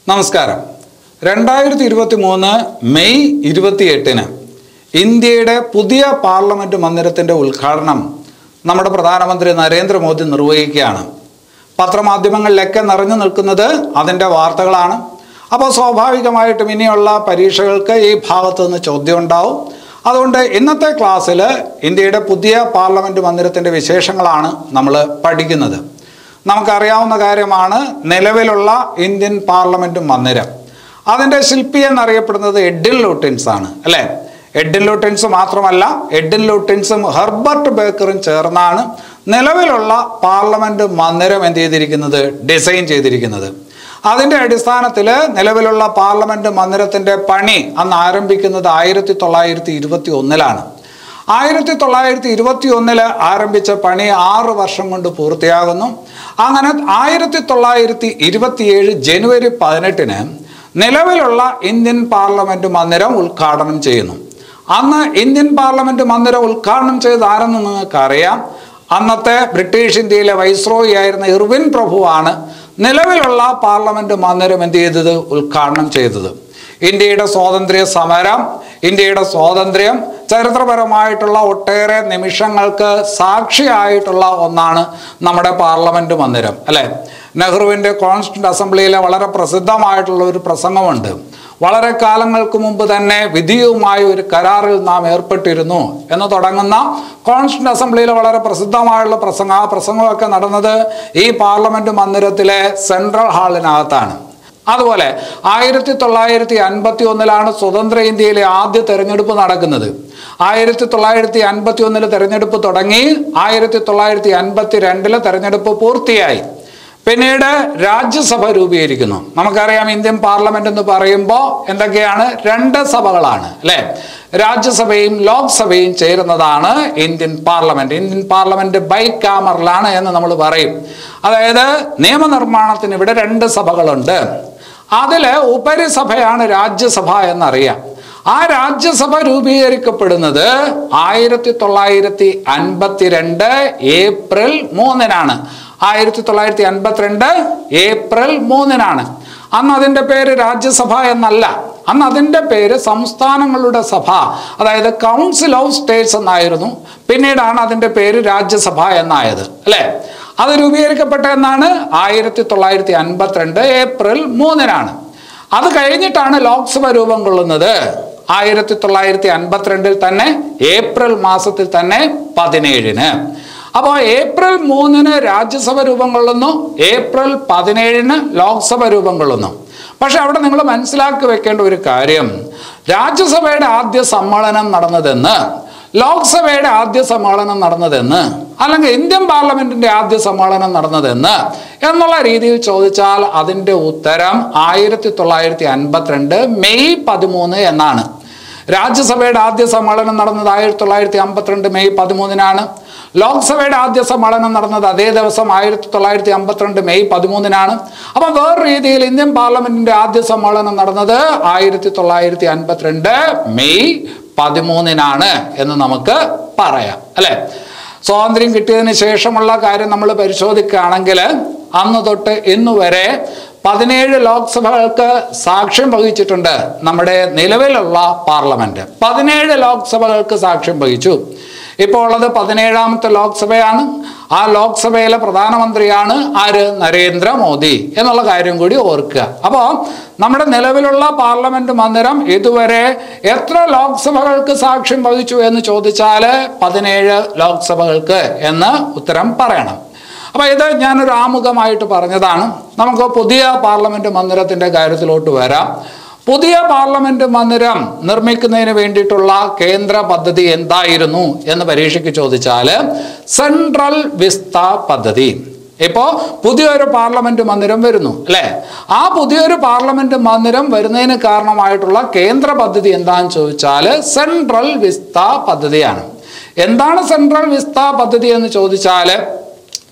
നമസ്കാരം രണ്ടായിരത്തി ഇരുപത്തി മൂന്ന് മെയ് ഇരുപത്തിയെട്ടിന് ഇന്ത്യയുടെ പുതിയ പാർലമെന്റ് മന്ദിരത്തിന്റെ ഉദ്ഘാടനം നമ്മുടെ പ്രധാനമന്ത്രി നരേന്ദ്രമോദി നിർവഹിക്കുകയാണ് പത്രമാധ്യമങ്ങളിലൊക്കെ നിറഞ്ഞു നിൽക്കുന്നത് അതിൻ്റെ വാർത്തകളാണ് അപ്പോൾ സ്വാഭാവികമായിട്ടും ഇനിയുള്ള പരീക്ഷകൾക്ക് ഈ ഭാഗത്ത് നിന്ന് ചോദ്യം ഉണ്ടാവും അതുകൊണ്ട് ഇന്നത്തെ ക്ലാസ്സിൽ ഇന്ത്യയുടെ പുതിയ പാർലമെന്റ് മന്ദിരത്തിൻ്റെ വിശേഷങ്ങളാണ് നമ്മൾ പഠിക്കുന്നത് നമുക്കറിയാവുന്ന കാര്യമാണ് നിലവിലുള്ള ഇന്ത്യൻ പാർലമെന്റ് മന്ദിരം അതിൻ്റെ ശില്പി എന്നറിയപ്പെടുന്നത് എഡിൻ ലൂട്ടിൻസ് ആണ് അല്ലേ എഡിൻ ലൂട്ടിൻസ് മാത്രമല്ല എഡിൻ ലൂട്ടിൻസും ഹെർബർട്ട് ബേക്കറും ചേർന്നാണ് നിലവിലുള്ള പാർലമെന്റ് മന്ദിരം എന്ത് ചെയ്തിരിക്കുന്നത് ഡിസൈൻ ചെയ്തിരിക്കുന്നത് അതിൻ്റെ അടിസ്ഥാനത്തിൽ നിലവിലുള്ള പാർലമെന്റ് മന്ദിരത്തിൻ്റെ പണി അന്ന് ആരംഭിക്കുന്നത് ആയിരത്തി തൊള്ളായിരത്തി ഇരുപത്തി ഒന്നിലാണ് ആയിരത്തി തൊള്ളായിരത്തി ഇരുപത്തി ഒന്നില് ആരംഭിച്ച പണി ആറ് വർഷം കൊണ്ട് പൂർത്തിയാകുന്നു അങ്ങനെ ആയിരത്തി തൊള്ളായിരത്തി ഇരുപത്തിയേഴ് ജനുവരി പതിനെട്ടിന് നിലവിലുള്ള ഇന്ത്യൻ പാർലമെന്റ് മന്ദിരം ഉദ്ഘാടനം ചെയ്യുന്നു അന്ന് ഇന്ത്യൻ പാർലമെന്റ് മന്ദിരം ഉദ്ഘാടനം ചെയ്ത് ആരെന്ന് നിങ്ങൾക്കറിയാം അന്നത്തെ ബ്രിട്ടീഷ് ഇന്ത്യയിലെ വൈസ്രോയി ആയിരുന്ന ഇർവിൻ പ്രഭുവാണ് നിലവിലുള്ള പാർലമെന്റ് മന്ദിരം എന്ത് ചെയ്തത് ഉദ്ഘാടനം ചെയ്തത് ഇന്ത്യയുടെ സ്വാതന്ത്ര്യ സമരം ഇന്ത്യയുടെ സ്വാതന്ത്ര്യം ചരിത്രപരമായിട്ടുള്ള ഒട്ടേറെ നിമിഷങ്ങൾക്ക് സാക്ഷിയായിട്ടുള്ള ഒന്നാണ് നമ്മുടെ പാർലമെന്റ് മന്ദിരം അല്ലെ നെഹ്റുവിൻ്റെ കോൺസ്റ്റിറ്റ്യൂന്റ് അസംബ്ലിയിലെ വളരെ പ്രസിദ്ധമായിട്ടുള്ള ഒരു പ്രസംഗമുണ്ട് വളരെ കാലങ്ങൾക്ക് മുമ്പ് തന്നെ വിധിയുമായി ഒരു കരാറിൽ നാം ഏർപ്പെട്ടിരുന്നു എന്ന് തുടങ്ങുന്ന കോൺസ്റ്റിറ്റ്യൂന്റ് അസംബ്ലിയിലെ വളരെ പ്രസിദ്ധമായുള്ള പ്രസംഗം ആ പ്രസംഗമൊക്കെ നടന്നത് ഈ പാർലമെന്റ് മന്ദിരത്തിലെ സെൻട്രൽ ഹാളിനകത്താണ് അതുപോലെ ആയിരത്തി തൊള്ളായിരത്തി അൻപത്തി ഒന്നിലാണ് സ്വതന്ത്ര ഇന്ത്യയിലെ ആദ്യ തെരഞ്ഞെടുപ്പ് നടക്കുന്നത് ആയിരത്തി തൊള്ളായിരത്തി അൻപത്തി ഒന്നില് തെരഞ്ഞെടുപ്പ് തുടങ്ങി ആയിരത്തി തൊള്ളായിരത്തി അൻപത്തി രണ്ടില് തെരഞ്ഞെടുപ്പ് പൂർത്തിയായി പിന്നീട് രാജ്യസഭ രൂപീകരിക്കുന്നു നമുക്കറിയാം ഇന്ത്യൻ പാർലമെന്റ് എന്ന് പറയുമ്പോൾ എന്തൊക്കെയാണ് രണ്ട് സഭകളാണ് അല്ലെ രാജ്യസഭയും ലോക്സഭയും ചേരുന്നതാണ് ഇന്ത്യൻ പാർലമെന്റ് ഇന്ത്യൻ പാർലമെന്റ് ബൈ കാമറിലാണ് എന്ന് നമ്മൾ പറയും അതായത് നിയമനിർമ്മാണത്തിന് ഇവിടെ രണ്ട് സഭകളുണ്ട് അതിൽ ഉപരിസഭയാണ് രാജ്യസഭ എന്നറിയാം ആ രാജ്യസഭ രൂപീകരിക്കപ്പെടുന്നത് ആയിരത്തി തൊള്ളായിരത്തി അൻപത്തിരണ്ട് ഏപ്രിൽ മൂന്നിനാണ് ആയിരത്തി തൊള്ളായിരത്തി അൻപത്തിരണ്ട് ഏപ്രിൽ മൂന്നിനാണ് അന്ന് അതിൻ്റെ പേര് രാജ്യസഭ എന്നല്ല അന്ന് അതിൻ്റെ പേര് സംസ്ഥാനങ്ങളുടെ സഭ അതായത് കൗൺസിൽ ഓഫ് സ്റ്റേറ്റ്സ് എന്നായിരുന്നു പിന്നീടാണ് അതിൻ്റെ പേര് രാജ്യസഭ എന്നായത് അല്ലേ അത് രൂപീകരിക്കപ്പെട്ട എന്നാണ് ആയിരത്തി തൊള്ളായിരത്തി അൻപത്തിരണ്ട് ഏപ്രിൽ മൂന്നിനാണ് അത് കഴിഞ്ഞിട്ടാണ് ലോക്സഭ രൂപം കൊള്ളുന്നത് ആയിരത്തി തൊള്ളായിരത്തി അൻപത്തിരണ്ടിൽ തന്നെ ഏപ്രിൽ മാസത്തിൽ തന്നെ പതിനേഴിന് അപ്പോൾ ഏപ്രിൽ മൂന്നിന് രാജ്യസഭ രൂപം കൊള്ളുന്നു ഏപ്രിൽ പതിനേഴിന് ലോക്സഭ രൂപം കൊള്ളുന്നു പക്ഷെ അവിടെ നിങ്ങൾ മനസ്സിലാക്കി വെക്കേണ്ട ഒരു കാര്യം രാജ്യസഭയുടെ ആദ്യ സമ്മേളനം നടന്നതെന്ന് ലോക്സഭയുടെ ആദ്യ സമ്മേളനം നടന്നതെന്ന് അല്ലെങ്കിൽ ഇന്ത്യൻ പാർലമെന്റിന്റെ ആദ്യ സമ്മേളനം നടന്നതെന്ന് എന്നുള്ള രീതിയിൽ ചോദിച്ചാൽ അതിൻ്റെ ഉത്തരം ആയിരത്തി തൊള്ളായിരത്തി അൻപത്തിരണ്ട് മെയ് പതിമൂന്ന് എന്നാണ് രാജ്യസഭയുടെ ആദ്യ സമ്മേളനം നടന്നത് ആയിരത്തി തൊള്ളായിരത്തി അമ്പത്തിരണ്ട് മെയ് പതിമൂന്നിനാണ് ലോക്സഭയുടെ ആദ്യ സമ്മേളനം നടന്നത് അതേ ദിവസം ആയിരത്തി തൊള്ളായിരത്തി അമ്പത്തിരണ്ട് മെയ് പതിമൂന്നിനാണ് അപ്പം വേറെ രീതിയിൽ ഇന്ത്യൻ പാർലമെന്റിന്റെ ആദ്യ സമ്മേളനം നടന്നത് ആയിരത്തി തൊള്ളായിരത്തി അൻപത്തിരണ്ട് മെയ് പതിമൂന്നിനാണ് എന്ന് നമുക്ക് പറയാം അല്ലെ സ്വാതന്ത്ര്യം കിട്ടിയതിന് ശേഷമുള്ള കാര്യം നമ്മൾ പരിശോധിക്കുകയാണെങ്കിൽ അന്ന് തൊട്ട് ഇന്ന് വരെ പതിനേഴ് ലോക്സഭകൾക്ക് സാക്ഷ്യം വഹിച്ചിട്ടുണ്ട് നമ്മുടെ നിലവിലുള്ള പാർലമെന്റ് പതിനേഴ് ലോക്സഭകൾക്ക് സാക്ഷ്യം വഹിച്ചു ഇപ്പോൾ ഉള്ളത് പതിനേഴാമത്തെ ലോക്സഭയാണ് ആ ലോക്സഭയിലെ പ്രധാനമന്ത്രിയാണ് ആര് നരേന്ദ്രമോദി എന്നുള്ള കാര്യം കൂടി ഓർക്കുക അപ്പോൾ നമ്മുടെ നിലവിലുള്ള പാർലമെന്റ് മന്ദിരം ഇതുവരെ എത്ര ലോക്സഭകൾക്ക് സാക്ഷ്യം വഹിച്ചു എന്ന് ചോദിച്ചാൽ പതിനേഴ് ലോക്സഭകൾക്ക് എന്ന് ഉത്തരം പറയണം അപ്പോൾ ഇത് ഞാനൊരു ആമുഖമായിട്ട് പറഞ്ഞതാണ് നമുക്ക് പുതിയ പാർലമെന്റ് മന്ദിരത്തിൻ്റെ കാര്യത്തിലോട്ട് വരാം പുതിയ പാർലമെന്റ് മന്ദിരം നിർമ്മിക്കുന്നതിന് വേണ്ടിയിട്ടുള്ള കേന്ദ്ര പദ്ധതി എന്തായിരുന്നു എന്ന് പരീക്ഷയ്ക്ക് ചോദിച്ചാൽ സെൻട്രൽ വിസ്ത പദ്ധതി ഇപ്പോൾ പുതിയൊരു പാർലമെന്റ് മന്ദിരം വരുന്നു അല്ലേ ആ പുതിയൊരു പാർലമെന്റ് മന്ദിരം വരുന്നതിന് കാരണമായിട്ടുള്ള കേന്ദ്ര പദ്ധതി എന്താണെന്ന് ചോദിച്ചാൽ സെൻട്രൽ വിസ്ത പദ്ധതിയാണ് എന്താണ് സെൻട്രൽ വിസ്ത പദ്ധതി എന്ന് ചോദിച്ചാൽ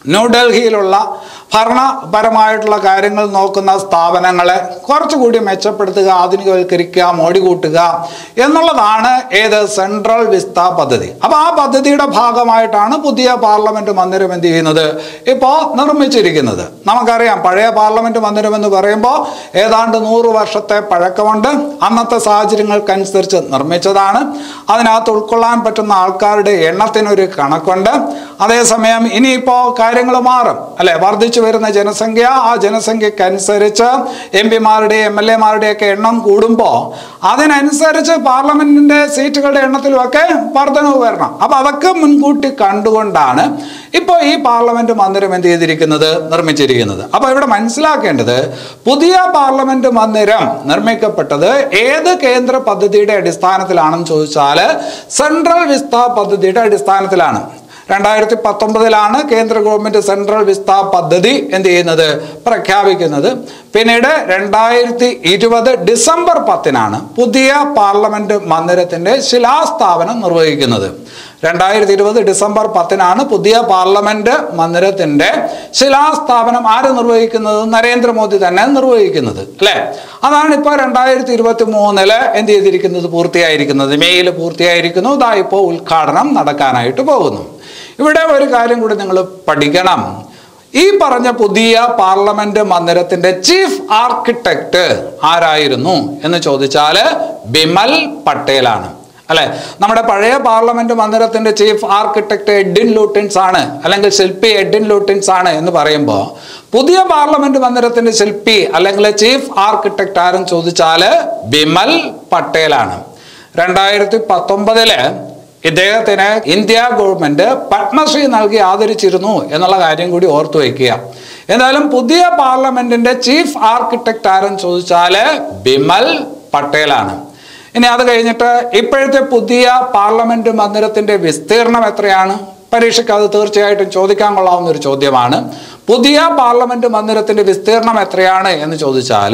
ന്യൂഡൽഹിയിലുള്ള ഭരണപരമായിട്ടുള്ള കാര്യങ്ങൾ നോക്കുന്ന സ്ഥാപനങ്ങളെ കുറച്ചുകൂടി മെച്ചപ്പെടുത്തുക ആധുനികവൽക്കരിക്കുക മോടി കൂട്ടുക എന്നുള്ളതാണ് ഏത് സെൻട്രൽ വിസ്ത പദ്ധതി അപ്പോൾ ആ പദ്ധതിയുടെ ഭാഗമായിട്ടാണ് പുതിയ പാർലമെന്റ് മന്ദിരം എന്ത് ചെയ്യുന്നത് ഇപ്പോൾ നിർമ്മിച്ചിരിക്കുന്നത് നമുക്കറിയാം പഴയ പാർലമെന്റ് മന്ദിരം എന്ന് പറയുമ്പോൾ ഏതാണ്ട് നൂറ് വർഷത്തെ പഴക്കമുണ്ട് അന്നത്തെ സാഹചര്യങ്ങൾക്കനുസരിച്ച് നിർമ്മിച്ചതാണ് അതിനകത്ത് ഉൾക്കൊള്ളാൻ പറ്റുന്ന ആൾക്കാരുടെ എണ്ണത്തിനൊരു കണക്കുണ്ട് അതേസമയം ഇനിയിപ്പോൾ കാര്യങ്ങൾ മാറും അല്ലെ വർദ്ധിച്ചു വരുന്ന ജനസംഖ്യ ആ ജനസംഖ്യക്കനുസരിച്ച് എം പിമാരുടെ എം എൽ എമാരുടെയൊക്കെ എണ്ണം കൂടുമ്പോൾ അതിനനുസരിച്ച് പാർലമെന്റിന്റെ സീറ്റുകളുടെ എണ്ണത്തിലുമൊക്കെ വർധനവ് വരണം അപ്പൊ അതൊക്കെ മുൻകൂട്ടി കണ്ടുകൊണ്ടാണ് ഇപ്പോൾ ഈ പാർലമെന്റ് മന്ദിരം എന്ത് ചെയ്തിരിക്കുന്നത് നിർമ്മിച്ചിരിക്കുന്നത് അപ്പൊ ഇവിടെ മനസ്സിലാക്കേണ്ടത് പുതിയ പാർലമെന്റ് മന്ദിരം നിർമ്മിക്കപ്പെട്ടത് ഏത് കേന്ദ്ര പദ്ധതിയുടെ അടിസ്ഥാനത്തിലാണെന്ന് ചോദിച്ചാൽ സെൻട്രൽ വിസ്ത പദ്ധതിയുടെ അടിസ്ഥാനത്തിലാണ് രണ്ടായിരത്തി പത്തൊമ്പതിലാണ് കേന്ദ്ര ഗവൺമെന്റ് സെൻട്രൽ വിസ്ത പദ്ധതി എന്ത് ചെയ്യുന്നത് പ്രഖ്യാപിക്കുന്നത് പിന്നീട് രണ്ടായിരത്തി ഇരുപത് ഡിസംബർ പത്തിനാണ് പുതിയ പാർലമെന്റ് മന്ദിരത്തിന്റെ ശിലാസ്ഥാപനം നിർവഹിക്കുന്നത് രണ്ടായിരത്തി ഇരുപത് ഡിസംബർ പത്തിനാണ് പുതിയ പാർലമെന്റ് മന്ദിരത്തിന്റെ ശിലാസ്ഥാപനം ആര് നിർവഹിക്കുന്നത് നരേന്ദ്രമോദി തന്നെ നിർവഹിക്കുന്നത് അല്ലെ അതാണ് ഇപ്പോൾ രണ്ടായിരത്തി ഇരുപത്തി മൂന്നില് എന്ത് ചെയ്തിരിക്കുന്നത് പൂർത്തിയായിരിക്കുന്നത് മെയ്യിൽ പൂർത്തിയായിരിക്കുന്നു ഇതാ ഇപ്പോൾ ഉദ്ഘാടനം നടക്കാനായിട്ട് പോകുന്നു ഇവിടെ ഒരു കാര്യം കൂടി നിങ്ങൾ പഠിക്കണം ഈ പറഞ്ഞ പുതിയ പാർലമെന്റ് മന്ദിരത്തിന്റെ ചീഫ് ആർക്കിടെക്ട് ആരായിരുന്നു എന്ന് ചോദിച്ചാൽ ബിമൽ പട്ടേലാണ് അല്ലെ നമ്മുടെ പഴയ പാർലമെന്റ് മന്ദിരത്തിന്റെ ചീഫ് ആർക്കിടെക്ട് എഡിൻ ലൂട്ടിൻസ് ആണ് അല്ലെങ്കിൽ ശില്പി എഡിൻ ലൂട്ടിൻസ് ആണ് എന്ന് പറയുമ്പോൾ പുതിയ പാർലമെന്റ് മന്ദിരത്തിന്റെ ശില്പി അല്ലെങ്കിൽ ചീഫ് ആർക്കിടെക്ട് ആരും ചോദിച്ചാൽ ബിമൽ പട്ടേലാണ് രണ്ടായിരത്തി പത്തൊമ്പതില് ഇദ്ദേഹത്തിന് ഇന്ത്യ ഗവൺമെന്റ് പത്മശ്രീ നൽകി ആദരിച്ചിരുന്നു എന്നുള്ള കാര്യം കൂടി ഓർത്തു വയ്ക്കുക എന്നാലും പുതിയ പാർലമെന്റിന്റെ ചീഫ് ആർക്കിടെക്ട് ആരും ചോദിച്ചാല് ബിമൽ പട്ടേലാണ് ഇനി അത് കഴിഞ്ഞിട്ട് ഇപ്പോഴത്തെ പുതിയ പാർലമെന്റ് മന്ദിരത്തിന്റെ വിസ്തീർണം എത്രയാണ് പരീക്ഷയ്ക്ക് അത് തീർച്ചയായിട്ടും ചോദിക്കാൻ കൊള്ളാവുന്ന ഒരു ചോദ്യമാണ് പുതിയ പാർലമെന്റ് മന്ദിരത്തിന്റെ വിസ്തീർണം എത്രയാണ് എന്ന് ചോദിച്ചാൽ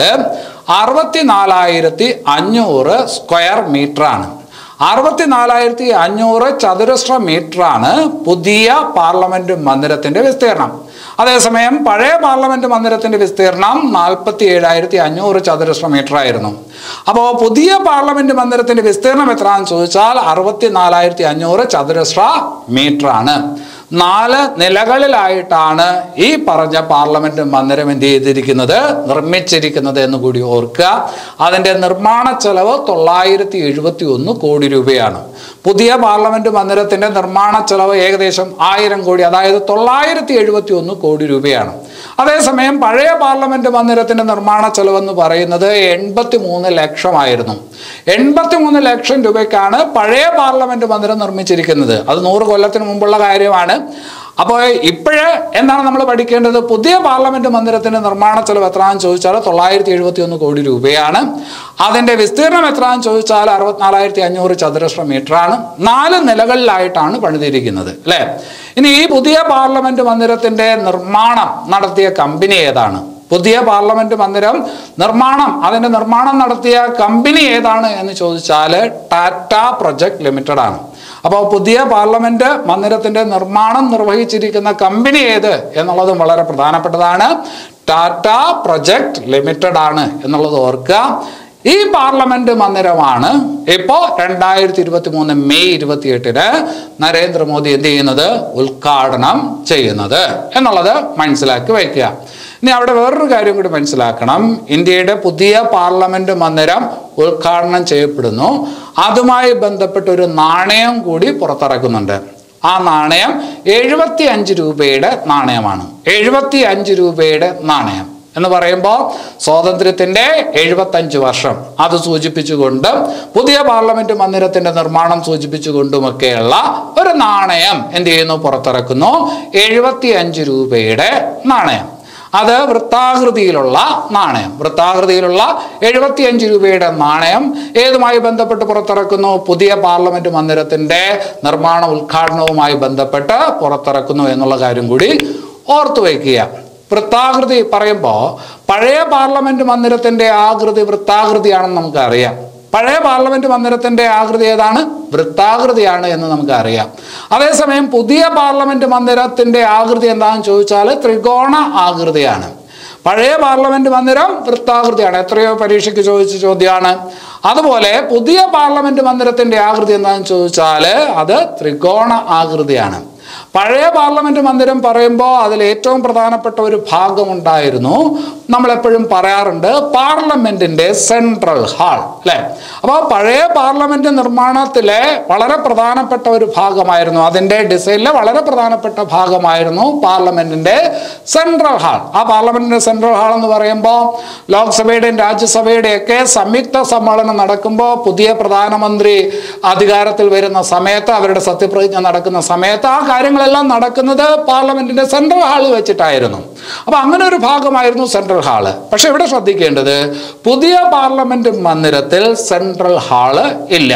അറുപത്തിനാലായിരത്തി അഞ്ഞൂറ് സ്ക്വയർ മീറ്റർ ആണ് അറുപത്തിനാലായിരത്തി അഞ്ഞൂറ് ചതുരശ്ര മീറ്ററാണ് പുതിയ പാർലമെന്റ് മന്ദിരത്തിന്റെ വിസ്തീർണം അതേസമയം പഴയ പാർലമെന്റ് മന്ദിരത്തിന്റെ വിസ്തീർണം നാൽപ്പത്തി ഏഴായിരത്തി അഞ്ഞൂറ് ചതുരശ്ര മീറ്റർ ആയിരുന്നു അപ്പോൾ പുതിയ പാർലമെന്റ് മന്ദിരത്തിന്റെ വിസ്തീർണം എത്രയാണെന്ന് ചോദിച്ചാൽ അറുപത്തിനാലായിരത്തി അഞ്ഞൂറ് ചതുരശ്ര മീറ്റർ ആണ് നാല് നിലകളിലായിട്ടാണ് ഈ പറഞ്ഞ പാർലമെന്റ് മന്ദിരം എന്ത് ചെയ്തിരിക്കുന്നത് നിർമ്മിച്ചിരിക്കുന്നത് എന്ന് കൂടി ഓർക്കുക അതിന്റെ നിർമ്മാണ ചെലവ് തൊള്ളായിരത്തി എഴുപത്തി ഒന്ന് കോടി രൂപയാണ് പുതിയ പാർലമെന്റ് മന്ദിരത്തിന്റെ നിർമ്മാണ ചെലവ് ഏകദേശം ആയിരം കോടി അതായത് തൊള്ളായിരത്തി എഴുപത്തി ഒന്ന് കോടി രൂപയാണ് അതേസമയം പഴയ പാർലമെന്റ് മന്ദിരത്തിന്റെ നിർമ്മാണ ചെലവെന്ന് പറയുന്നത് എൺപത്തി മൂന്ന് ലക്ഷമായിരുന്നു എൺപത്തി മൂന്ന് ലക്ഷം രൂപയ്ക്കാണ് പഴയ പാർലമെന്റ് മന്ദിരം നിർമ്മിച്ചിരിക്കുന്നത് അത് നൂറ് കൊല്ലത്തിന് മുമ്പുള്ള കാര്യമാണ് അപ്പോൾ ഇപ്പോഴ് എന്താണ് നമ്മൾ പഠിക്കേണ്ടത് പുതിയ പാർലമെന്റ് മന്ദിരത്തിന്റെ നിർമ്മാണ ചെലവ് എത്രയാണെന്ന് ചോദിച്ചാൽ തൊള്ളായിരത്തി എഴുപത്തി ഒന്ന് കോടി രൂപയാണ് അതിന്റെ വിസ്തീർണം എത്രയാണെന്ന് ചോദിച്ചാൽ അറുപത്തിനാലായിരത്തി അഞ്ഞൂറ് ചതുരശ്ര മീറ്റർ ആണ് നാല് നിലകളിലായിട്ടാണ് പണിതിരിക്കുന്നത് അല്ലേ ഇനി ഈ പുതിയ പാർലമെന്റ് മന്ദിരത്തിന്റെ നിർമ്മാണം നടത്തിയ കമ്പനി ഏതാണ് പുതിയ പാർലമെന്റ് മന്ദിരം നിർമ്മാണം അതിന്റെ നിർമ്മാണം നടത്തിയ കമ്പനി ഏതാണ് എന്ന് ചോദിച്ചാൽ ടാറ്റ പ്രൊജക്ട് ലിമിറ്റഡ് ആണ് അപ്പോൾ പുതിയ പാർലമെന്റ് മന്ദിരത്തിന്റെ നിർമ്മാണം നിർവഹിച്ചിരിക്കുന്ന കമ്പനി ഏത് എന്നുള്ളതും വളരെ പ്രധാനപ്പെട്ടതാണ് ടാറ്റ പ്രൊജക്ട് ലിമിറ്റഡ് ആണ് എന്നുള്ളത് ഓർക്കുക ഈ പാർലമെന്റ് മന്ദിരമാണ് ഇപ്പോൾ രണ്ടായിരത്തി ഇരുപത്തി മൂന്ന് മെയ് ഇരുപത്തി എട്ടിന് നരേന്ദ്രമോദി എന്ത് ചെയ്യുന്നത് ഉദ്ഘാടനം ചെയ്യുന്നത് എന്നുള്ളത് മനസ്സിലാക്കി വയ്ക്കുക ഇനി അവിടെ വേറൊരു കാര്യം കൂടി മനസ്സിലാക്കണം ഇന്ത്യയുടെ പുതിയ പാർലമെന്റ് മന്ദിരം ഉദ്ഘാടനം ചെയ്യപ്പെടുന്നു അതുമായി ബന്ധപ്പെട്ട ഒരു നാണയം കൂടി പുറത്തിറക്കുന്നുണ്ട് ആ നാണയം എഴുപത്തി അഞ്ച് രൂപയുടെ നാണയമാണ് എഴുപത്തി അഞ്ച് രൂപയുടെ നാണയം എന്ന് പറയുമ്പോൾ സ്വാതന്ത്ര്യത്തിന്റെ എഴുപത്തഞ്ച് വർഷം അത് സൂചിപ്പിച്ചുകൊണ്ട് പുതിയ പാർലമെന്റ് മന്ദിരത്തിന്റെ നിർമ്മാണം സൂചിപ്പിച്ചുകൊണ്ടുമൊക്കെയുള്ള ഒരു നാണയം എന്ത് ചെയ്യുന്നു പുറത്തിറക്കുന്നു എഴുപത്തി അഞ്ച് രൂപയുടെ നാണയം അത് വൃത്താകൃതിയിലുള്ള നാണയം വൃത്താകൃതിയിലുള്ള എഴുപത്തിയഞ്ച് രൂപയുടെ നാണയം ഏതുമായി ബന്ധപ്പെട്ട് പുറത്തിറക്കുന്നു പുതിയ പാർലമെന്റ് മന്ദിരത്തിന്റെ നിർമ്മാണ ഉദ്ഘാടനവുമായി ബന്ധപ്പെട്ട് പുറത്തിറക്കുന്നു എന്നുള്ള കാര്യം കൂടി ഓർത്തു വയ്ക്കുക വൃത്താകൃതി പറയുമ്പോൾ പഴയ പാർലമെന്റ് മന്ദിരത്തിന്റെ ആകൃതി വൃത്താകൃതിയാണെന്ന് നമുക്കറിയാം പഴയ പാർലമെന്റ് മന്ദിരത്തിന്റെ ആകൃതി ഏതാണ് വൃത്താകൃതിയാണ് എന്ന് നമുക്കറിയാം അതേസമയം പുതിയ പാർലമെന്റ് മന്ദിരത്തിന്റെ ആകൃതി എന്താണെന്ന് ചോദിച്ചാൽ ത്രികോണ ആകൃതിയാണ് പഴയ പാർലമെന്റ് മന്ദിരം വൃത്താകൃതിയാണ് എത്രയോ പരീക്ഷയ്ക്ക് ചോദിച്ച ചോദ്യമാണ് അതുപോലെ പുതിയ പാർലമെന്റ് മന്ദിരത്തിന്റെ ആകൃതി എന്താണെന്ന് ചോദിച്ചാൽ അത് ത്രികോണ ആകൃതിയാണ് പഴയ പാർലമെന്റ് മന്ദിരം പറയുമ്പോൾ അതിൽ ഏറ്റവും പ്രധാനപ്പെട്ട ഒരു ഭാഗമുണ്ടായിരുന്നു നമ്മളെപ്പോഴും പറയാറുണ്ട് പാർലമെന്റിന്റെ സെൻട്രൽ ഹാൾ അല്ലേ അപ്പോൾ പഴയ പാർലമെന്റ് നിർമ്മാണത്തിലെ വളരെ പ്രധാനപ്പെട്ട ഒരു ഭാഗമായിരുന്നു അതിൻ്റെ ഡിസൈനിലെ വളരെ പ്രധാനപ്പെട്ട ഭാഗമായിരുന്നു പാർലമെന്റിന്റെ സെൻട്രൽ ഹാൾ ആ പാർലമെന്റിന്റെ സെൻട്രൽ ഹാൾ എന്ന് പറയുമ്പോൾ ലോക്സഭയുടെയും രാജ്യസഭയുടെയും ഒക്കെ സംയുക്ത സമ്മേളനം നടക്കുമ്പോൾ പുതിയ പ്രധാനമന്ത്രി അധികാരത്തിൽ വരുന്ന സമയത്ത് അവരുടെ സത്യപ്രതിജ്ഞ നടക്കുന്ന സമയത്ത് ആ കാര്യങ്ങളെല്ലാം നടക്കുന്നത് പാർലമെന്റിന്റെ സെൻട്രൽ ഹാളിൽ വെച്ചിട്ടായിരുന്നു അപ്പൊ അങ്ങനെ ഒരു ഭാഗമായിരുന്നു സെൻട്രൽ ഹാള് പക്ഷെ ഇവിടെ ശ്രദ്ധിക്കേണ്ടത് പുതിയ പാർലമെന്റ് മന്ദിരത്തിൽ സെൻട്രൽ ഹാള് ഇല്ല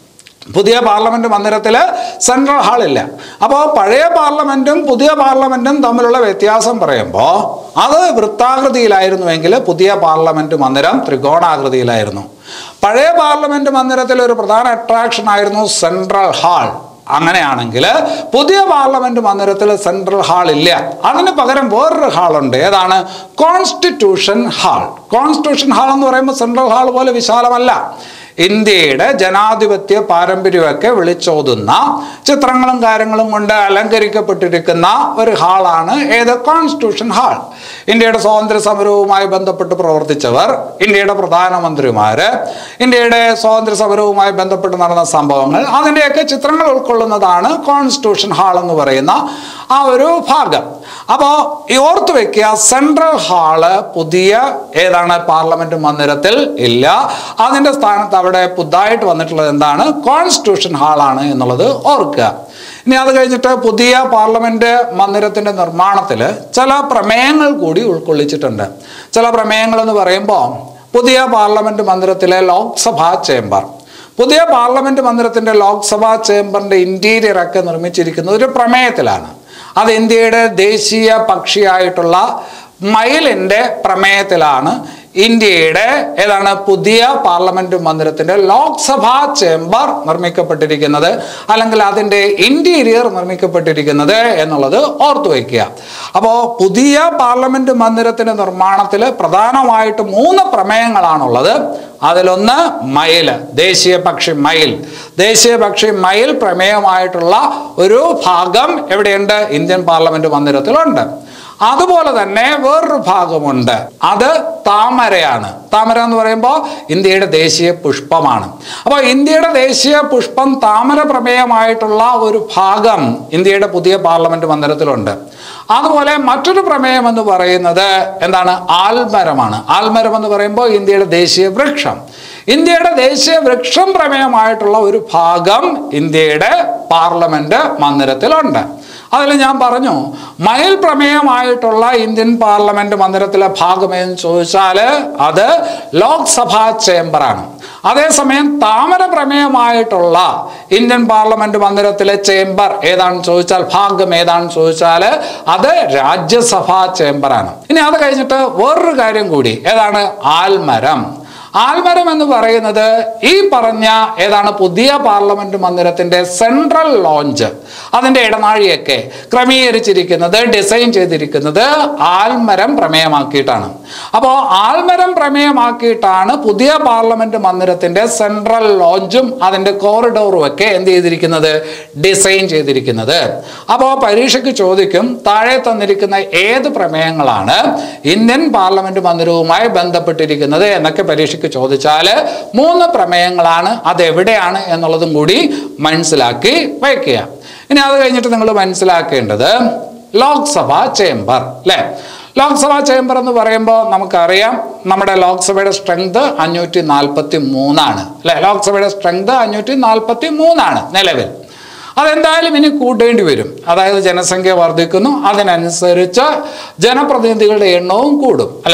പുതിയ പാർലമെന്റ് മന്ദിരത്തിൽ സെൻട്രൽ ഹാൾ ഇല്ല അപ്പോൾ പഴയ പാർലമെന്റും പുതിയ പാർലമെന്റും തമ്മിലുള്ള വ്യത്യാസം പറയുമ്പോൾ അത് വൃത്താകൃതിയിലായിരുന്നുവെങ്കിൽ പുതിയ പാർലമെന്റ് മന്ദിരം ത്രികോണാകൃതിയിലായിരുന്നു പഴയ പാർലമെന്റ് മന്ദിരത്തിൽ ഒരു പ്രധാന അട്രാക്ഷൻ ആയിരുന്നു സെൻട്രൽ ഹാൾ അങ്ങനെയാണെങ്കിൽ പുതിയ പാർലമെന്റ് മന്ദിരത്തിൽ സെൻട്രൽ ഹാൾ ഇല്ല അതിന് പകരം വേറൊരു ഹാളുണ്ട് ഏതാണ് കോൺസ്റ്റിറ്റ്യൂഷൻ ഹാൾ കോൺസ്റ്റിറ്റ്യൂഷൻ ഹാൾ എന്ന് പറയുമ്പോൾ സെൻട്രൽ ഹാൾ പോലെ വിശാലമല്ല ഇന്ത്യയുടെ ജനാധിപത്യ പാരമ്പര്യമൊക്കെ വിളിച്ചോതുന്ന ചിത്രങ്ങളും കാര്യങ്ങളും കൊണ്ട് അലങ്കരിക്കപ്പെട്ടിരിക്കുന്ന ഒരു ഹാളാണ് ഏത് കോൺസ്റ്റിറ്റ്യൂഷൻ ഹാൾ ഇന്ത്യയുടെ സ്വാതന്ത്ര്യ സമരവുമായി ബന്ധപ്പെട്ട് പ്രവർത്തിച്ചവർ ഇന്ത്യയുടെ പ്രധാനമന്ത്രിമാര് ഇന്ത്യയുടെ സ്വാതന്ത്ര്യ സമരവുമായി ബന്ധപ്പെട്ട് നടന്ന സംഭവങ്ങൾ അതിൻ്റെയൊക്കെ ചിത്രങ്ങൾ ഉൾക്കൊള്ളുന്നതാണ് കോൺസ്റ്റിറ്റ്യൂഷൻ ഹാൾ എന്ന് പറയുന്ന ആ ഒരു ഭാഗം അപ്പോൾ ഈ ഓർത്ത് വെക്കുക സെൻട്രൽ ഹാള് പുതിയ ഏതാണ് പാർലമെന്റ് മന്ദിരത്തിൽ ഇല്ല അതിൻ്റെ സ്ഥാനത്ത് അവിടെ പുതുതായിട്ട് വന്നിട്ടുള്ളത് എന്താണ് കോൺസ്റ്റിറ്റ്യൂഷൻ ഹാളാണ് എന്നുള്ളത് ഓർക്കുക ഇനി അത് കഴിഞ്ഞിട്ട് പുതിയ പാർലമെന്റ് മന്ദിരത്തിന്റെ നിർമ്മാണത്തിൽ ചില പ്രമേയങ്ങൾ കൂടി ഉൾക്കൊള്ളിച്ചിട്ടുണ്ട് ചില പ്രമേയങ്ങൾ എന്ന് പറയുമ്പോൾ പുതിയ പാർലമെന്റ് മന്ദിരത്തിലെ ലോക്സഭാ ചേംബർ പുതിയ പാർലമെന്റ് മന്ദിരത്തിന്റെ ലോക്സഭാ ചേംബറിന്റെ ഇന്റീരിയർ ഒക്കെ നിർമ്മിച്ചിരിക്കുന്നത് ഒരു പ്രമേയത്തിലാണ് അത് ഇന്ത്യയുടെ ദേശീയ പക്ഷിയായിട്ടുള്ള മയിലിൻ്റെ പ്രമേയത്തിലാണ് ഇന്ത്യയുടെ ഏതാണ് പുതിയ പാർലമെന്റ് മന്ദിരത്തിന്റെ ലോക്സഭാ ചേംബർ നിർമ്മിക്കപ്പെട്ടിരിക്കുന്നത് അല്ലെങ്കിൽ അതിൻ്റെ ഇന്റീരിയർ നിർമ്മിക്കപ്പെട്ടിരിക്കുന്നത് എന്നുള്ളത് ഓർത്തു വയ്ക്കുക അപ്പോൾ പുതിയ പാർലമെന്റ് മന്ദിരത്തിന്റെ നിർമ്മാണത്തിൽ പ്രധാനമായിട്ട് മൂന്ന് പ്രമേയങ്ങളാണുള്ളത് അതിലൊന്ന് മയിൽ ദേശീയ പക്ഷി മയിൽ ദേശീയ പക്ഷി മയിൽ പ്രമേയമായിട്ടുള്ള ഒരു ഭാഗം എവിടെയുണ്ട് ഇന്ത്യൻ പാർലമെന്റ് മന്ദിരത്തിലുണ്ട് അതുപോലെ തന്നെ വേറൊരു ഭാഗമുണ്ട് അത് താമരയാണ് താമര എന്ന് പറയുമ്പോൾ ഇന്ത്യയുടെ ദേശീയ പുഷ്പമാണ് അപ്പോൾ ഇന്ത്യയുടെ ദേശീയ പുഷ്പം താമര പ്രമേയമായിട്ടുള്ള ഒരു ഭാഗം ഇന്ത്യയുടെ പുതിയ പാർലമെന്റ് മന്ദിരത്തിലുണ്ട് അതുപോലെ മറ്റൊരു പ്രമേയം എന്ന് പറയുന്നത് എന്താണ് ആൽമരമാണ് ആൽമരം എന്ന് പറയുമ്പോൾ ഇന്ത്യയുടെ ദേശീയ വൃക്ഷം ഇന്ത്യയുടെ ദേശീയ വൃക്ഷം പ്രമേയമായിട്ടുള്ള ഒരു ഭാഗം ഇന്ത്യയുടെ പാർലമെന്റ് മന്ദിരത്തിലുണ്ട് അതിൽ ഞാൻ പറഞ്ഞു മയിൽ പ്രമേയമായിട്ടുള്ള ഇന്ത്യൻ പാർലമെന്റ് മന്ദിരത്തിലെ ഭാഗമേന്ന് ചോദിച്ചാൽ അത് ലോക്സഭാ ചേംബറാണ് അതേസമയം താമര പ്രമേയമായിട്ടുള്ള ഇന്ത്യൻ പാർലമെന്റ് മന്ദിരത്തിലെ ചേംബർ ഏതാണെന്ന് ചോദിച്ചാൽ ഭാഗം ഏതാണെന്ന് ചോദിച്ചാൽ അത് രാജ്യസഭാ ചേംബറാണ് ഇനി അത് കഴിഞ്ഞിട്ട് വേറൊരു കാര്യം കൂടി ഏതാണ് ആൽമരം ആൽമരം എന്ന് പറയുന്നത് ഈ പറഞ്ഞ ഏതാണ് പുതിയ പാർലമെന്റ് മന്ദിരത്തിന്റെ സെൻട്രൽ ലോഞ്ച് അതിന്റെ ഇടനാഴിയൊക്കെ ക്രമീകരിച്ചിരിക്കുന്നത് ഡിസൈൻ ചെയ്തിരിക്കുന്നത് ആൽമരം പ്രമേയമാക്കിയിട്ടാണ് അപ്പോൾ ആൽമരം പ്രമേയമാക്കിയിട്ടാണ് പുതിയ പാർലമെന്റ് മന്ദിരത്തിന്റെ സെൻട്രൽ ലോഞ്ചും അതിന്റെ കോറിഡോറും ഒക്കെ എന്ത് ചെയ്തിരിക്കുന്നത് ഡിസൈൻ ചെയ്തിരിക്കുന്നത് അപ്പോൾ പരീക്ഷയ്ക്ക് ചോദിക്കും താഴെ തന്നിരിക്കുന്ന ഏത് പ്രമേയങ്ങളാണ് ഇന്ത്യൻ പാർലമെന്റ് മന്ദിരവുമായി ബന്ധപ്പെട്ടിരിക്കുന്നത് എന്നൊക്കെ പരീക്ഷയ്ക്ക് ചോദിച്ചാൽ മൂന്ന് പ്രമേയങ്ങളാണ് അത് എവിടെയാണ് എന്നുള്ളതും കൂടി മനസ്സിലാക്കി വയ്ക്കുക ഇനി അത് കഴിഞ്ഞിട്ട് നിങ്ങൾ മനസ്സിലാക്കേണ്ടത് ലോക്സഭാ ചേംബർ അല്ലേ ലോക്സഭാ ചേംബർ എന്ന് പറയുമ്പോൾ നമുക്കറിയാം നമ്മുടെ ലോക്സഭയുടെ സ്ട്രെങ്ത് അഞ്ഞൂറ്റി നാൽപ്പത്തി മൂന്നാണ് അല്ലേ ലോക്സഭയുടെ സ്ട്രെങ്ത് അഞ്ഞൂറ്റി നാൽപ്പത്തി മൂന്നാണ് നിലവിൽ അതെന്തായാലും ഇനി കൂട്ടേണ്ടി വരും അതായത് ജനസംഖ്യ വർദ്ധിക്കുന്നു അതിനനുസരിച്ച് ജനപ്രതിനിധികളുടെ എണ്ണവും കൂടും അല്ലേ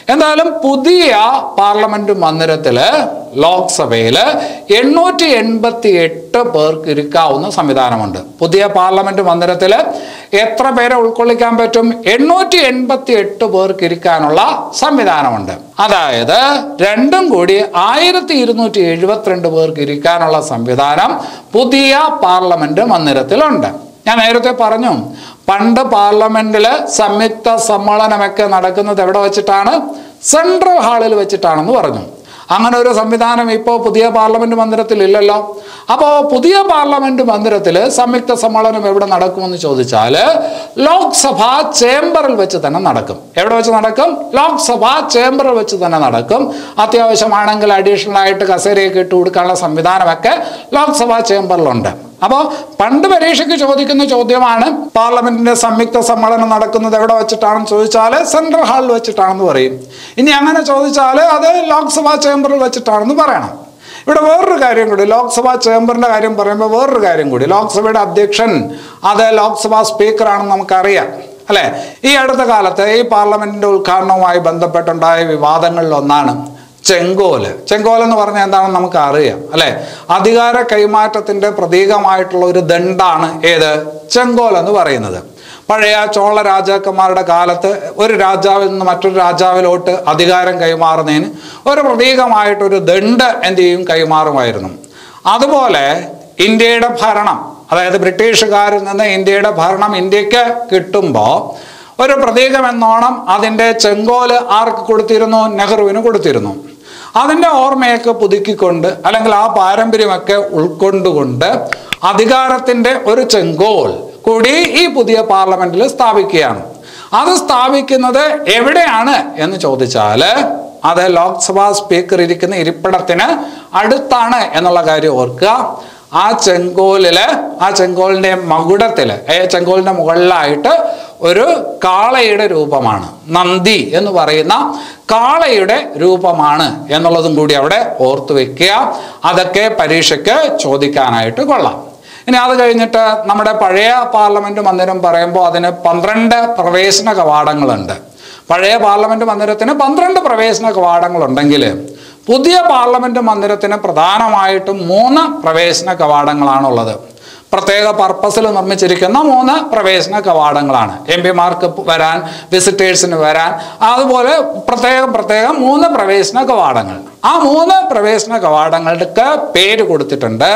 എന്തായാലും പുതിയ പാർലമെന്റ് മന്ദിരത്തില് ലോക്സഭയില് എണ്ണൂറ്റി എൺപത്തി എട്ട് പേർക്ക് ഇരിക്കാവുന്ന സംവിധാനമുണ്ട് പുതിയ പാർലമെന്റ് മന്ദിരത്തില് എത്ര പേരെ ഉൾക്കൊള്ളിക്കാൻ പറ്റും എണ്ണൂറ്റി എൺപത്തി എട്ട് പേർക്ക് ഇരിക്കാനുള്ള സംവിധാനമുണ്ട് അതായത് രണ്ടും കൂടി ആയിരത്തി ഇരുന്നൂറ്റി എഴുപത്തിരണ്ട് പേർക്ക് ഇരിക്കാനുള്ള സംവിധാനം പുതിയ പാർലമെന്റ് മന്ദിരത്തിലുണ്ട് ഞാൻ നേരത്തെ പറഞ്ഞു പണ്ട് പാർലമെന്റിൽ സംയുക്ത സമ്മേളനമൊക്കെ നടക്കുന്നത് എവിടെ വെച്ചിട്ടാണ് സെൻട്രൽ ഹാളിൽ വെച്ചിട്ടാണെന്ന് പറഞ്ഞു അങ്ങനെ ഒരു സംവിധാനം ഇപ്പോൾ പുതിയ പാർലമെന്റ് മന്ദിരത്തിൽ ഇല്ലല്ലോ അപ്പോൾ പുതിയ പാർലമെന്റ് മന്ദിരത്തിൽ സംയുക്ത സമ്മേളനം എവിടെ നടക്കുമെന്ന് ചോദിച്ചാൽ ലോക്സഭാ ചേംബറിൽ വെച്ച് തന്നെ നടക്കും എവിടെ വെച്ച് നടക്കും ലോക്സഭാ ചേംബറിൽ വെച്ച് തന്നെ നടക്കും അത്യാവശ്യമാണെങ്കിൽ അഡീഷണൽ ആയിട്ട് കസേരയൊക്കെ ഇട്ട് കൊടുക്കാനുള്ള സംവിധാനമൊക്കെ ലോക്സഭാ ചേംബറിലുണ്ട് അപ്പോൾ പണ്ട് പരീക്ഷയ്ക്ക് ചോദിക്കുന്ന ചോദ്യമാണ് പാർലമെന്റിന്റെ സംയുക്ത സമ്മേളനം നടക്കുന്നത് എവിടെ വെച്ചിട്ടാണെന്ന് ചോദിച്ചാൽ സെൻട്രൽ ഹാളിൽ വെച്ചിട്ടാണെന്ന് പറയും ഇനി അങ്ങനെ ചോദിച്ചാൽ അത് ലോക്സഭാ ചേംബറിൽ വെച്ചിട്ടാണെന്ന് പറയണം ഇവിടെ വേറൊരു കാര്യം കൂടി ലോക്സഭാ ചേംബറിന്റെ കാര്യം പറയുമ്പോൾ വേറൊരു കാര്യം കൂടി ലോക്സഭയുടെ അധ്യക്ഷൻ അത് ലോക്സഭാ സ്പീക്കറാണെന്ന് നമുക്കറിയാം അല്ലെ ഈ അടുത്ത കാലത്ത് ഈ പാർലമെന്റിന്റെ ഉദ്ഘാടനവുമായി ബന്ധപ്പെട്ടുണ്ടായ വിവാദങ്ങളിൽ ഒന്നാണ് ചെങ്കോല് ചെങ്കോൽ എന്ന് പറഞ്ഞാൽ എന്താണെന്ന് നമുക്ക് അറിയാം അല്ലെ അധികാര കൈമാറ്റത്തിന്റെ പ്രതീകമായിട്ടുള്ള ഒരു ദണ്ഡാണ് ഏത് ചെങ്കോൽ എന്ന് പറയുന്നത് പഴയ ചോള രാജാക്കന്മാരുടെ കാലത്ത് ഒരു രാജാവിൽ നിന്ന് മറ്റൊരു രാജാവിലോട്ട് അധികാരം കൈമാറുന്നതിന് ഒരു പ്രതീകമായിട്ടൊരു ദണ്ഡ് എന്ത് ചെയ്യും കൈമാറുമായിരുന്നു അതുപോലെ ഇന്ത്യയുടെ ഭരണം അതായത് ബ്രിട്ടീഷുകാരിൽ നിന്ന് ഇന്ത്യയുടെ ഭരണം ഇന്ത്യക്ക് കിട്ടുമ്പോൾ ഒരു പ്രതീകം എന്നോണം അതിൻ്റെ ചെങ്കോല് ആർക്ക് കൊടുത്തിരുന്നു നെഹ്റുവിന് കൊടുത്തിരുന്നു അതിൻ്റെ ഓർമ്മയൊക്കെ പുതുക്കിക്കൊണ്ട് അല്ലെങ്കിൽ ആ പാരമ്പര്യമൊക്കെ ഉൾക്കൊണ്ടുകൊണ്ട് അധികാരത്തിൻ്റെ ഒരു ചെങ്കോൽ കൂടി ഈ പുതിയ പാർലമെന്റിൽ സ്ഥാപിക്കുകയാണ് അത് സ്ഥാപിക്കുന്നത് എവിടെയാണ് എന്ന് ചോദിച്ചാൽ അത് ലോക്സഭാ സ്പീക്കർ ഇരിക്കുന്ന ഇരിപ്പിടത്തിന് അടുത്താണ് എന്നുള്ള കാര്യം ഓർക്കുക ആ ചെങ്കോലില് ആ ചെങ്കോലിന്റെ മകുടത്തില് ഏ ചെങ്കോലിന്റെ മുകളിലായിട്ട് ഒരു കാളയുടെ രൂപമാണ് നന്ദി എന്ന് പറയുന്ന കാളയുടെ രൂപമാണ് എന്നുള്ളതും കൂടി അവിടെ ഓർത്തു വെക്കുക അതൊക്കെ പരീക്ഷയ്ക്ക് ചോദിക്കാനായിട്ട് കൊള്ളാം ഇനി അത് കഴിഞ്ഞിട്ട് നമ്മുടെ പഴയ പാർലമെന്റ് മന്ദിരം പറയുമ്പോൾ അതിന് പന്ത്രണ്ട് പ്രവേശന കവാടങ്ങളുണ്ട് പഴയ പാർലമെന്റ് മന്ദിരത്തിന് പന്ത്രണ്ട് പ്രവേശന കവാടങ്ങളുണ്ടെങ്കിൽ പുതിയ പാർലമെന്റ് മന്ദിരത്തിന് പ്രധാനമായിട്ടും മൂന്ന് പ്രവേശന കവാടങ്ങളാണുള്ളത് പ്രത്യേക പർപ്പസിൽ നിർമ്മിച്ചിരിക്കുന്ന മൂന്ന് പ്രവേശന കവാടങ്ങളാണ് എം പിമാർക്ക് വരാൻ വിസിറ്റേഴ്സിന് വരാൻ അതുപോലെ പ്രത്യേകം പ്രത്യേകം മൂന്ന് പ്രവേശന കവാടങ്ങൾ ആ മൂന്ന് പ്രവേശന കവാടങ്ങൾക്ക് പേര് കൊടുത്തിട്ടുണ്ട്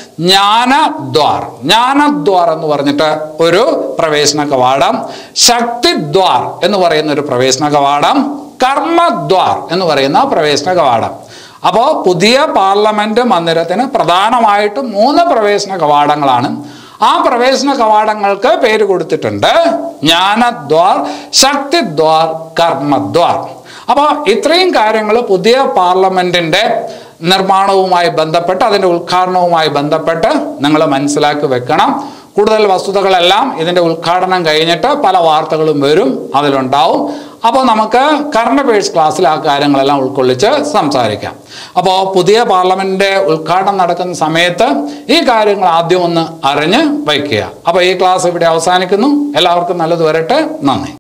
ജ്ഞാനദ്വാർ ജ്ഞാനദ്വാർ എന്ന് പറഞ്ഞിട്ട് ഒരു പ്രവേശന കവാടം ശക്തിദ്വാർ എന്ന് പറയുന്ന ഒരു പ്രവേശന കവാടം കർമ്മദ്വാർ എന്ന് പറയുന്ന പ്രവേശന കവാടം അപ്പോൾ പുതിയ പാർലമെന്റ് മന്ദിരത്തിന് പ്രധാനമായിട്ടും മൂന്ന് പ്രവേശന കവാടങ്ങളാണ് ആ പ്രവേശന കവാടങ്ങൾക്ക് പേര് കൊടുത്തിട്ടുണ്ട് ജ്ഞാനദ്വാർ ശക്തിദ്വാർ കർമ്മദ്വാർ അപ്പോൾ ഇത്രയും കാര്യങ്ങൾ പുതിയ പാർലമെന്റിന്റെ നിർമ്മാണവുമായി ബന്ധപ്പെട്ട് അതിൻ്റെ ഉദ്ഘാടനവുമായി ബന്ധപ്പെട്ട് നിങ്ങൾ മനസ്സിലാക്കി വെക്കണം കൂടുതൽ വസ്തുതകളെല്ലാം ഇതിൻ്റെ ഉദ്ഘാടനം കഴിഞ്ഞിട്ട് പല വാർത്തകളും വരും അതിലുണ്ടാവും അപ്പോൾ നമുക്ക് കറണ്ട് അഫയേഴ്സ് ക്ലാസ്സിൽ ആ കാര്യങ്ങളെല്ലാം ഉൾക്കൊള്ളിച്ച് സംസാരിക്കാം അപ്പോൾ പുതിയ പാർലമെൻറ്റിൻ്റെ ഉദ്ഘാടനം നടക്കുന്ന സമയത്ത് ഈ കാര്യങ്ങൾ ആദ്യം ഒന്ന് അറിഞ്ഞ് വയ്ക്കുക അപ്പോൾ ഈ ക്ലാസ് ഇവിടെ അവസാനിക്കുന്നു എല്ലാവർക്കും നല്ലത് വരട്ടെ നന്ദി